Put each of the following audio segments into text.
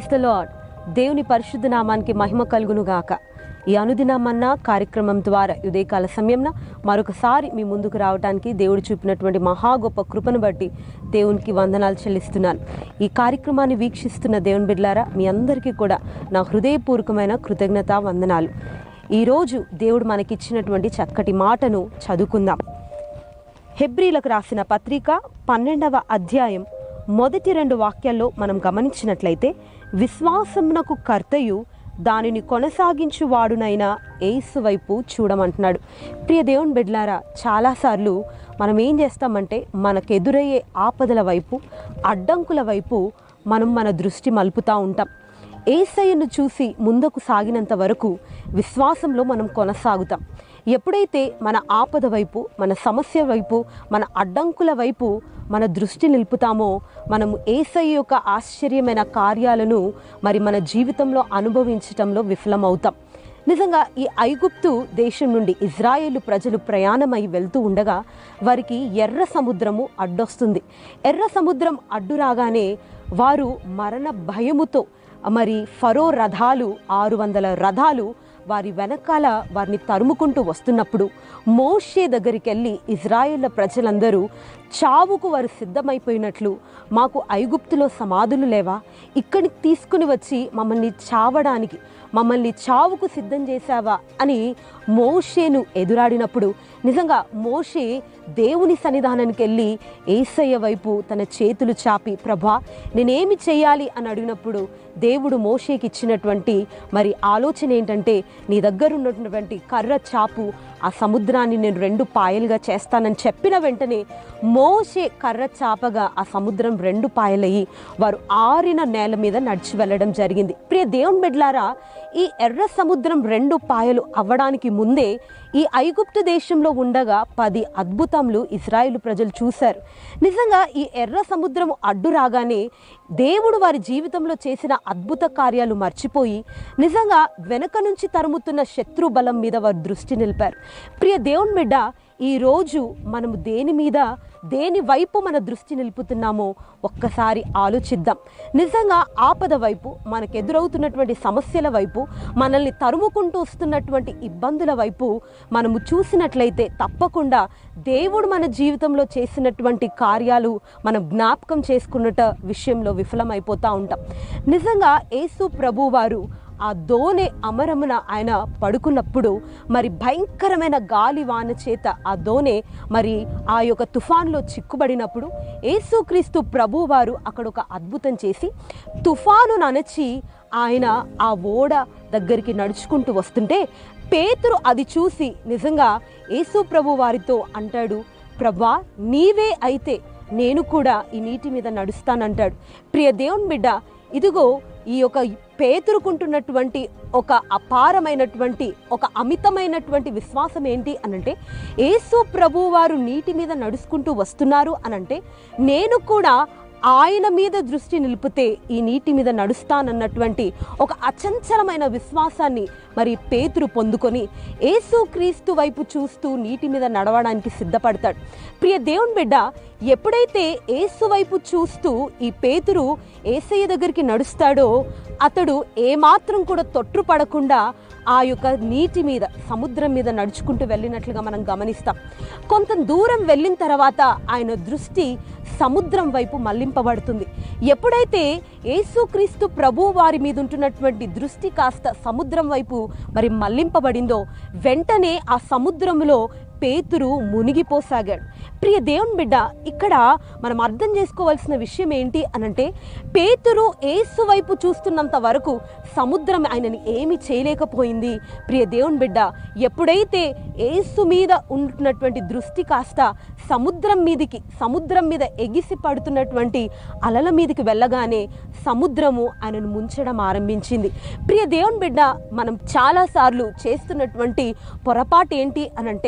praise the lord దేవుని పరిశుద్ధ నామానికి మహిమ కలుగును గాక ఈ అనుదినమన్నా కార్యక్రమం ద్వారా ఉదయకాల సమయంలో మరొకసారి మీ ముందుకు రావడానికి దేవుడు చూపినటువంటి మహా గొప్ప కృపను బట్టి దేవునికి వందనాలు చెల్లిస్తున్నాను ఈ కార్యక్రమాన్ని వీక్షిస్తున్న దేవుని బిడ్లారా మీ అందరికీ కూడా నా హృదయపూర్వకమైన కృతజ్ఞత వందనాలు ఈరోజు దేవుడు మనకిచ్చినటువంటి చక్కటి మాటను చదువుకుందాం హెబ్రీలకు రాసిన పత్రిక పన్నెండవ అధ్యాయం మొదటి రెండు వాక్యాల్లో మనం గమనించినట్లయితే విశ్వాసమునకు కర్తయు దానిని కొనసాగించువాడునైన ఏసు వైపు చూడమంటున్నాడు ప్రియ దేవుని బిడ్లారా చాలాసార్లు మనం ఏం చేస్తామంటే మనకెదురయ్యే ఆపదల వైపు అడ్డంకుల వైపు మనం మన దృష్టి మలుపుతూ ఉంటాం ఏసయ్యను చూసి ముందుకు సాగినంత వరకు విశ్వాసంలో మనం కొనసాగుతాం ఎప్పుడైతే మన ఆపద వైపు మన సమస్య వైపు మన అడ్డంకుల వైపు మన దృష్టి నిలుపుతామో మనము ఏసయ్య యొక్క ఆశ్చర్యమైన కార్యాలను మరి మన జీవితంలో అనుభవించటంలో విఫలమవుతాం నిజంగా ఈ ఐగుప్తు దేశం నుండి ఇజ్రాయేలు ప్రజలు ప్రయాణమై వెళ్తూ ఉండగా వారికి ఎర్ర సముద్రము అడ్డొస్తుంది ఎర్ర సముద్రం అడ్డు రాగానే వారు మరణ భయముతో మరి ఫరో రథాలు ఆరు వందల రథాలు వారి వెనకాల వారిని తరుముకుంటూ వస్తున్నప్పుడు మోషే దగ్గరికి వెళ్ళి ఇజ్రాయేళ్ల ప్రజలందరూ చావుకు వారు సిద్ధమైపోయినట్లు మాకు ఐగుప్తులో సమాధులు లేవా ఇక్కడికి తీసుకుని వచ్చి మమ్మల్ని చావడానికి మమ్మల్ని చావుకు సిద్ధం చేశావా అని మోషేను ఎదురాడినప్పుడు నిజంగా మోషే దేవుని సన్నిధానానికి వెళ్ళి ఏసయ్య వైపు తన చేతులు చాపి ప్రభా నేనేమి చేయాలి అని అడిగినప్పుడు దేవుడు మోషేకి ఇచ్చినటువంటి మరి ఆలోచన ఏంటంటే నీ దగ్గర ఉన్నటువంటి కర్ర చాపు ఆ సముద్రాన్ని నేను రెండు పాయలుగా చేస్తానని చెప్పిన వెంటనే మోషే కర్ర చాపగా ఆ సముద్రం రెండు పాయలయ్యి వారు ఆరిన నేల మీద నడిచి వెళ్ళడం జరిగింది ప్రియ దేవుని బిడ్లారా ఈ ఎర్ర సముద్రం రెండు పాయలు అవ్వడానికి ముందే ఈ ఐగుప్తు దేశంలో ఉండగా పది అద్భుతములు ఇజ్రాయిల్ ప్రజలు చూశారు నిజంగా ఈ ఎర్ర సముద్రం అడ్డు రాగానే దేవుడు వారి జీవితంలో చేసిన అద్భుత కార్యాలు మర్చిపోయి నిజంగా వెనక నుంచి తరుముతున్న శత్రు బలం మీద వారు దృష్టి నిలిపారు ప్రియ దేవుని బిడ్డ ఈ రోజు మనము దేని మీద దేని వైపు మన దృష్టి నిలుపుతున్నామో ఒక్కసారి ఆలోచిద్దాం నిజంగా ఆపద వైపు మనకు ఎదురవుతున్నటువంటి సమస్యల వైపు మనల్ని తరుముకుంటూ వస్తున్నటువంటి ఇబ్బందుల వైపు మనము చూసినట్లయితే తప్పకుండా దేవుడు మన జీవితంలో చేసినటువంటి కార్యాలు మనం జ్ఞాపకం చేసుకున్నట విషయంలో విఫలమైపోతూ ఉంటాం నిజంగా యేసు ప్రభు వారు ఆ దోనె అమరమున ఆయన పడుకున్నప్పుడు మరి భయంకరమైన గాలి వాన చేత ఆ దోనె మరి ఆ యొక్క తుఫాన్లో చిక్కుబడినప్పుడు యేసుక్రీస్తు ప్రభు వారు అక్కడ ఒక అద్భుతం చేసి తుఫాను ననచి ఆయన ఆ ఓడ దగ్గరికి నడుచుకుంటూ వస్తుంటే పేతురు అది చూసి నిజంగా యేసు ప్రభు వారితో అంటాడు ప్రభా నీవే అయితే నేను కూడా ఈ నీటి మీద నడుస్తానంటాడు ప్రియ దేవుని బిడ్డ ఇదిగో ఈ యొక్క పేతురుకుంటున్నటువంటి ఒక అపారమైనటువంటి ఒక అమితమైనటువంటి విశ్వాసం ఏంటి అనంటే యేసు ప్రభు వారు నీటి మీద నడుచుకుంటూ వస్తున్నారు అనంటే నేను కూడా ఆయన మీద దృష్టి నిలిపితే ఈ నీటి మీద నడుస్తానన్నటువంటి ఒక అచంచలమైన విశ్వాసాన్ని మరి పేతురు పొందుకొని యేసు క్రీస్తు వైపు చూస్తూ నీటి మీద నడవడానికి సిద్ధపడతాడు ప్రియ దేవుని బిడ్డ ఎప్పుడైతే యేసు వైపు చూస్తూ ఈ పేతురు ఏసయ్య దగ్గరికి నడుస్తాడో అతడు ఏమాత్రం కూడా తొట్టుపడకుండా ఆ యొక్క నీటి మీద సముద్రం మీద నడుచుకుంటూ వెళ్ళినట్లుగా మనం గమనిస్తాం కొంత దూరం వెళ్ళిన తర్వాత ఆయన దృష్టి సముద్రం వైపు మళ్లింపబడుతుంది ఎప్పుడైతే యేసుక్రీస్తు ప్రభు వారి మీద ఉంటున్నటువంటి దృష్టి కాస్త సముద్రం వైపు మరి మళ్లింపబడిందో వెంటనే ఆ సముద్రంలో పేతురు మునిగిపోసాగాడు ప్రియ దేవుని బిడ్డ ఇక్కడ మనం అర్థం చేసుకోవాల్సిన విషయం ఏంటి అనంటే పేతురు ఏసు వైపు చూస్తున్నంత వరకు సముద్రం ఆయనని ఏమి చేయలేకపోయింది ప్రియ దేవుని బిడ్డ ఎప్పుడైతే ఏసు మీద ఉంటున్నటువంటి దృష్టి కాస్త సముద్రం మీదికి సముద్రం మీద ఎగిసి పడుతున్నటువంటి అలల మీదకి వెళ్ళగానే సముద్రము ఆయనను ముంచడం ఆరంభించింది ప్రియ దేవుని బిడ్డ మనం చాలాసార్లు చేస్తున్నటువంటి పొరపాటు ఏంటి అనంటే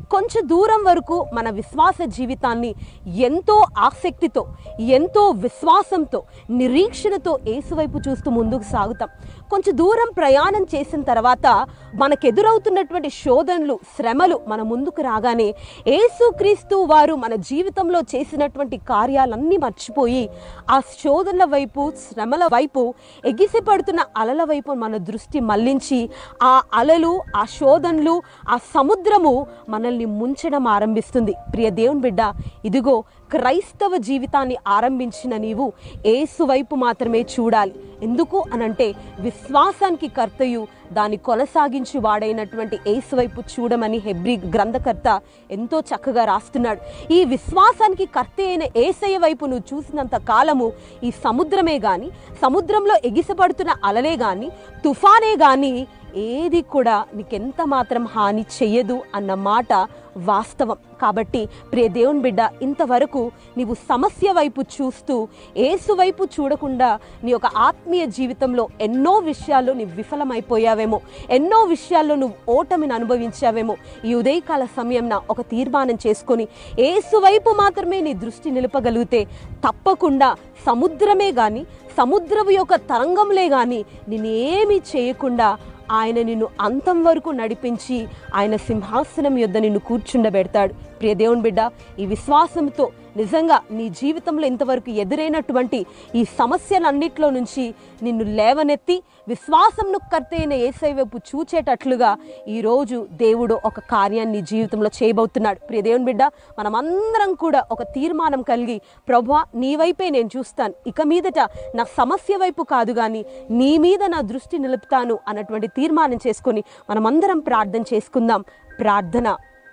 కొంచెం దూరం వరకు మన విశ్వాస జీవితాన్ని ఎంతో ఆసక్తితో ఎంతో విశ్వాసంతో నిరీక్షణతో ఏసువైపు చూస్తూ ముందుకు సాగుతాం కొంచెం దూరం ప్రయాణం చేసిన తర్వాత మనకెదురవుతున్నటువంటి శోధనలు శ్రమలు మన ముందుకు రాగానే ఏసుక్రీస్తు వారు మన జీవితంలో చేసినటువంటి కార్యాలన్నీ మర్చిపోయి ఆ శోధనల వైపు శ్రమల వైపు ఎగిసిపడుతున్న అలల వైపు మన దృష్టి మళ్లించి ఆ అలలు ఆ శోధనలు ఆ సముద్రము మనల్ని ముంచడం ఆరంభిస్తుంది ప్రియ దేవుని బిడ్డ ఇదిగో క్రైస్తవ జీవితాన్ని ఆరంభించిన నీవు ఏసు వైపు మాత్రమే చూడాలి ఎందుకు అనంటే విశ్వాసానికి కర్తయు దాన్ని కొనసాగించి వాడైనటువంటి ఏసు వైపు చూడమని హెబ్రి గ్రంథకర్త ఎంతో చక్కగా రాస్తున్నాడు ఈ విశ్వాసానికి కర్త అయిన ఏసయ్య వైపు నువ్వు చూసినంత కాలము ఈ సముద్రమే గాని సముద్రంలో ఎగిసపడుతున్న అలలే గాని తుఫానే గాని ఏది కూడా నీకెంత మాత్రం హాని చెయ్యదు అన్న మాట వాస్తవం కాబట్టి ప్రియ దేవుని బిడ్డ ఇంతవరకు నీవు సమస్య వైపు చూస్తూ ఏసు వైపు చూడకుండా నీ యొక్క ఆత్మీయ జీవితంలో ఎన్నో విషయాల్లో నీవు విఫలమైపోయావేమో ఎన్నో విషయాల్లో నువ్వు ఓటమిని అనుభవించావేమో ఈ ఉదయకాల సమయంన ఒక తీర్మానం చేసుకొని ఏసు వైపు మాత్రమే నీ దృష్టి నిలపగలిగితే తప్పకుండా సముద్రమే గాని సముద్రపు యొక్క తరంగంలే గాని నేనేమీ చేయకుండా ఆయన నిన్ను అంతం వరకు నడిపించి ఆయన సింహాసనం యొద్ద నిన్ను కూర్చుండబెడతాడు ప్రియ దేవుని బిడ్డ ఈ విశ్వాసంతో నిజంగా నీ జీవితంలో ఇంతవరకు ఎదురైనటువంటి ఈ సమస్యలన్నిట్లో నుంచి నిన్ను లేవనెత్తి విశ్వాసంను కర్తైన ఏసై వైపు చూచేటట్లుగా ఈరోజు దేవుడు ఒక కార్యాన్ని నీ జీవితంలో చేయబోతున్నాడు ప్రియ దేవుని బిడ్డ మనమందరం కూడా ఒక తీర్మానం కలిగి ప్రభా నీ వైపే నేను చూస్తాను ఇక మీదట నా సమస్య వైపు కాదు కానీ నీ మీద నా దృష్టి నిలుపుతాను అన్నటువంటి తీర్మానం చేసుకొని మనమందరం ప్రార్థన చేసుకుందాం ప్రార్థన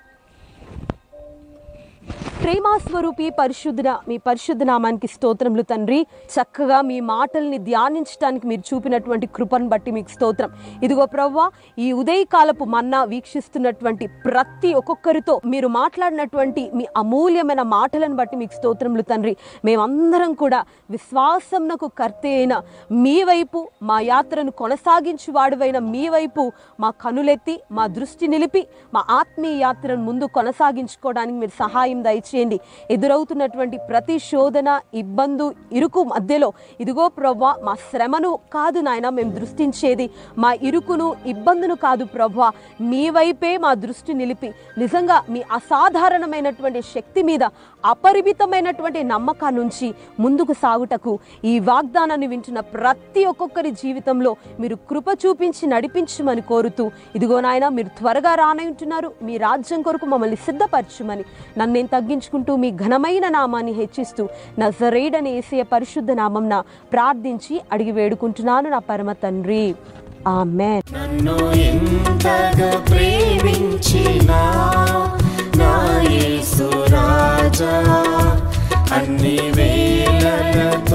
ప్రేమాస్వరూపి పరిశుద్ధ మీ పరిశుద్ధ నామానికి స్తోత్రములు తండ్రి చక్కగా మీ మాటల్ని ధ్యానించడానికి మీరు చూపినటువంటి కృపను బట్టి మీకు స్తోత్రం ఇదిగో ప్రవ్వా ఈ ఉదయకాలపు మన్నా వీక్షిస్తున్నటువంటి ప్రతి ఒక్కొక్కరితో మీరు మాట్లాడినటువంటి మీ అమూల్యమైన మాటలను బట్టి మీకు స్తోత్రములు తండ్రి మేమందరం కూడా విశ్వాసంనకు కర్త అయిన మీ వైపు మా యాత్రను కొనసాగించి వాడువైన మీ వైపు మా కనులెత్తి మా దృష్టి నిలిపి మా ఆత్మీయ యాత్రను ముందు కొనసాగించుకోవడానికి మీరు సహాయం దయచేయండి ఎదురవుతున్నటువంటి ప్రతి శోధన ఇబ్బందు ఇరుకు మధ్యలో ఇదిగో ప్రవ్వా మా శ్రమను కాదు నాయన మేము దృష్టించేది మా ఇరుకును ఇబ్బందును కాదు ప్రవ్వా మీ వైపే మా దృష్టి నిలిపి నిజంగా మీ అసాధారణమైనటువంటి శక్తి మీద అపరిమితమైనటువంటి నమ్మకాన్ని నుంచి ముందుకు సాగుటకు ఈ వాగ్దానాన్ని వింటున్న ప్రతి ఒక్కొక్కరి జీవితంలో మీరు కృప చూపించి నడిపించమని కోరుతూ ఇదిగో నాయన మీరు త్వరగా రానంటున్నారు మీ రాజ్యం కొరకు మమ్మల్ని సిద్ధపరచుమని నన్ను నేను తగ్గించుకుంటూ మీ ఘనమైన నామాన్ని హెచ్చిస్తూ నజరేడని ఏసయ పరిశుద్ధ నామంన ప్రార్థించి అడిగి వేడుకుంటున్నాను నా పరమ తండ్రి ఆమెన్ నన్ను ఎంతగా ప్రేమించిన నా యేసు రాజా అన్ని వేళలతో